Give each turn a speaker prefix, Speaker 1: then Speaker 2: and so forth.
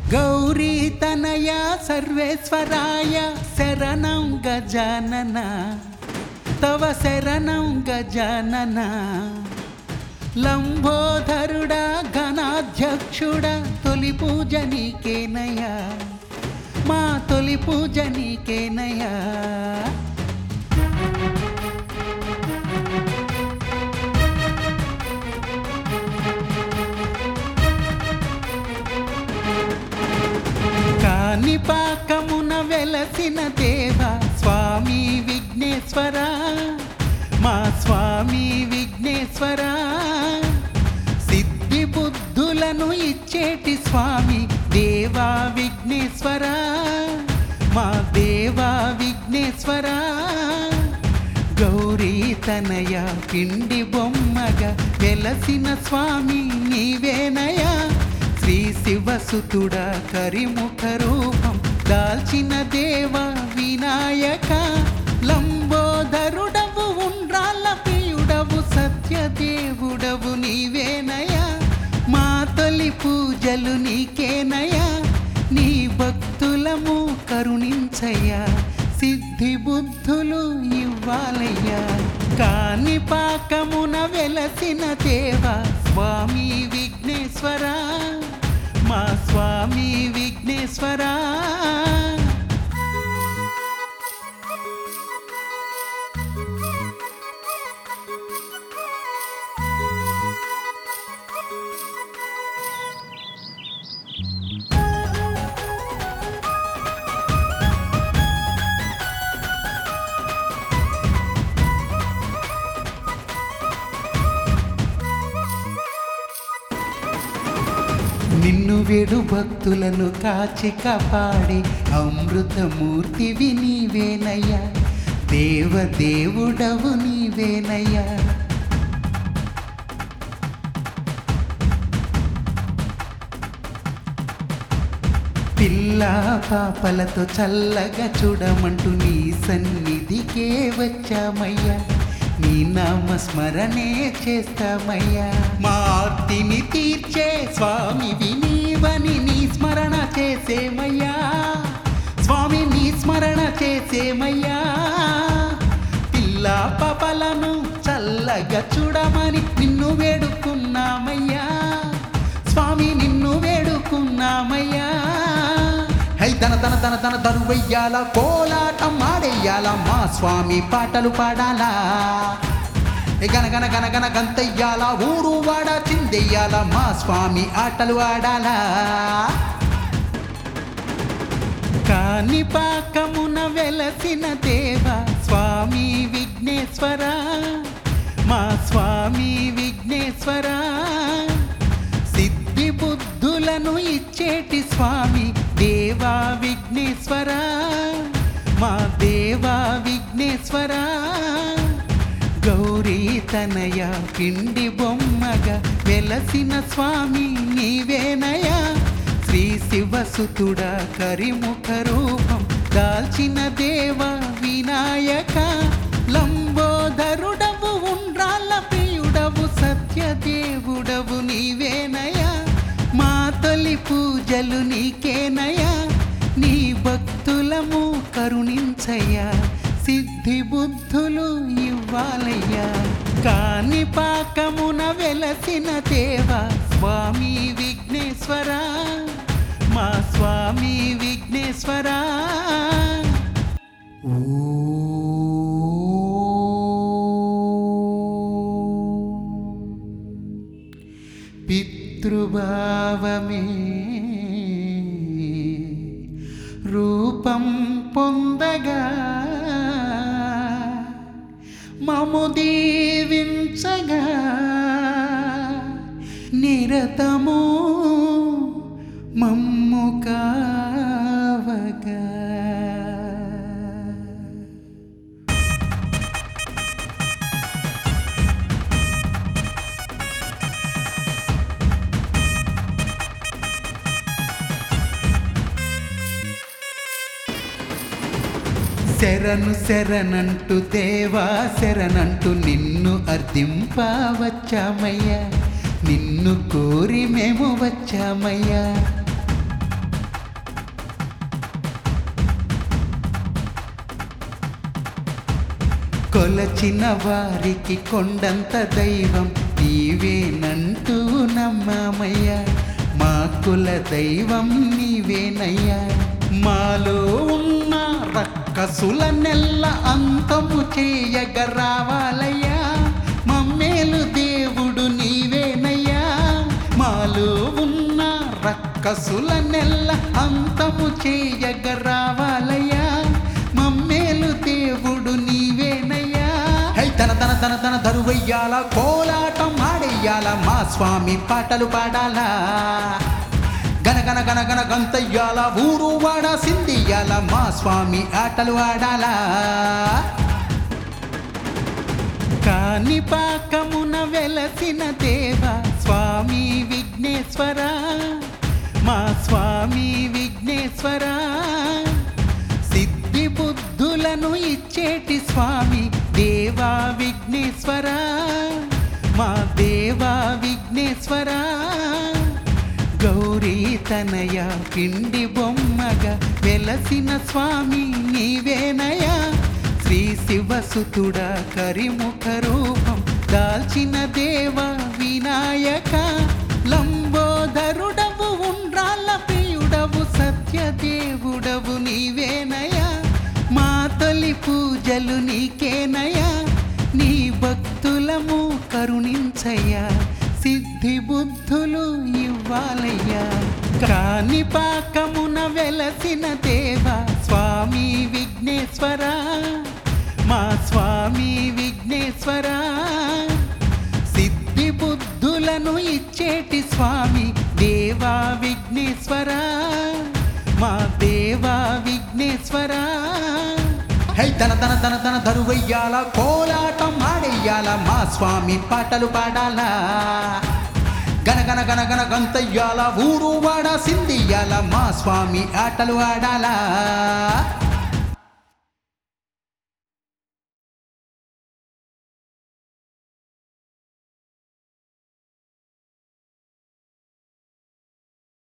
Speaker 1: గౌరీ తనయ సర్వేశ్వరాయ శరణం గజానన తవ శరణం గజానన లంబోదరుడా ఘనాధ్యక్షుడా తొలి పూజ నీకేనయ్యా మా తొలి పూజ నీకేనయ్యా కాణిపాకమున వెలసిన దేవ స్వామి విఘ్నేశ్వర మా స్వామి విఘ్నేశ్వర సిద్ధి బుద్ధులను ఇచ్చేటి స్వామి దేవా విఘ్నేశ్వర మా దేవా విఘ్నేశ్వర గౌరీ తనయ పిండి బొమ్మగా వెలసిన స్వామి నీవేనయా శ్రీ శివసుతుడా కరిముఖ రూపం దాల్చిన దేవ వినాయక లంబోదరుడవు ఉండ్రాళ్ళ ప్రియుడవు సత్యదేవుడవు నీవేనయా మా తొలి పూజలు నీకేనయా నీ భక్తులము కరుణించయ్యా సిద్ధి బుద్ధులు ఇవ్వాలయ్యా కాని పాకమున వెలసిన దేవ స్వామి విఘ్నేశ్వర మా స్వామి విఘ్నేశ్వర నిన్ను వేడు భక్తులను కాచి కాపాడి అమృతమూర్తివి నీవేనయ్యా దేవ దేవుడవు నీవేనయ్యా పిల్ల పాపలతో చల్లగా చూడమంటూ నీ సన్నిధికే వచ్చామయ్యా నీ నామ స్మరణే చేస్తామయ్యా మా ఆర్తిని తీర్చే స్వామి నీవని నీ స్మరణ చేసేమయ్యా స్వామి నీ స్మరణ చేసేమయ్యా పిల్ల పాపలను చల్లగా చూడమని నిన్ను వేడుకున్నామయ్యా స్వామి నిన్ను వేడుకున్నామయ్యా హై తన తన తన తన దరువెయ్యాల కోలాటం ఆడెయ్యాల మా స్వామి పాటలు పాడాలా ఏ గన గన గన గన గంతయ్యాల ఊరు వాడ చిందెయ్యాల మా స్వామి ఆటలు ఆడాలా కాని పాకమున వెలసిన దేవ స్వామి విఘ్నేశ్వర మా స్వామి విఘ్నేశ్వర సిద్ధి బుద్ధులను ఇచ్చేటి స్వామి దేవా విఘ్నేశ్వర మా దేవా విఘ్నేశ్వర గౌరీ తనయ పిండి బొమ్మగా వెలసిన స్వామి నీవేనయా శ్రీ శివసుతుడా కరిముఖ రూపం దాల్చిన దేవ వినాయక లంబోదరుడవు ఉండ్రాళ్ళ ప్రియుడవు సత్యదేవుడవు నీవేనయా మా తొలి పూజలు నీకేనయా నీ భక్తులము కరుణించయ్యా సిద్ధి బుద్ధులు ఇవ్వాలయ్యా కాని పాకమున వెలసిన దేవ స్వామి విఘ్నేశ్వర మా స్వామి విఘ్నేశ్వర పితృభావమే రూపం పొందగా మము దీవించగా నిరతము మమ్ము కావగా శరణు శరణంటూ దేవా శరణంటూ నిన్ను అర్థింపవచ్చామయ్యా నిన్ను కోరి మేము వచ్చామయ్యా కొలచిన వారికి కొండంత దైవం నీవేనంటూ నమ్మామయ్యా మా కుల దైవం నీవేనయ్యా మాలో ఉన్న రక్కసుల నెల్ల అంతము చేయగ రావాలయ్యా మమ్మేలు దేవుడు నీవేనయ్యా మాలో ఉన్న రక్కసుల నెల్ల అంతము చేయగ రావాలయ్యా మమ్మేలు దేవుడు నీవేనయ్యా హై తన తన తన తన దరువయ్యాల కోలాటం ఆడెయ్యాల మా స్వామి పాటలు పాడాలా గన గన గన గన గంతయ్యాల ఊరు వాడ సిందియాల మా స్వామి ఆటలు ఆడాలా కాని పాకమున వెలసిన దేవ స్వామి విఘ్నేశ్వర మా స్వామి విఘ్నేశ్వర సిద్ధి బుద్ధులను ఇచ్చేటి స్వామి దేవా విఘ్నేశ్వర మా దేవా విఘ్నేశ్వర గౌరీ తనయ పిండి బొమ్మగా వెలసిన స్వామి నీవేనయా శ్రీ శివసుతుడా కరిముఖ రూపం దాల్చిన దేవ వినాయక లంబోదరుడవు ఉండ్రాళ్ళ ప్రియుడవు సత్యదేవుడవు నీవేనయా మా తొలి పూజలు నీకేనయా నీ భక్తులము కరుణించయ్యా సిద్ధి బుద్ధులు ఇవ్వాలయ్యా కాని పాకమున వెలసిన దేవ స్వామి విఘ్నేశ్వర మా స్వామి విఘ్నేశ్వర సిద్ధి బుద్ధులను ఇచ్చేటి స్వామి దేవా విఘ్నేశ్వర మా దేవా విఘ్నేశ్వర హై తన తన తన తన దరువయ్యాల కోలాటం ఆడెయ్యాల మా స్వామి పాటలు పాడాలా గన గన గన గన గంతయ్యాల ఊరు వాడ సిందియాల మా స్వామి ఆటలు ఆడాలా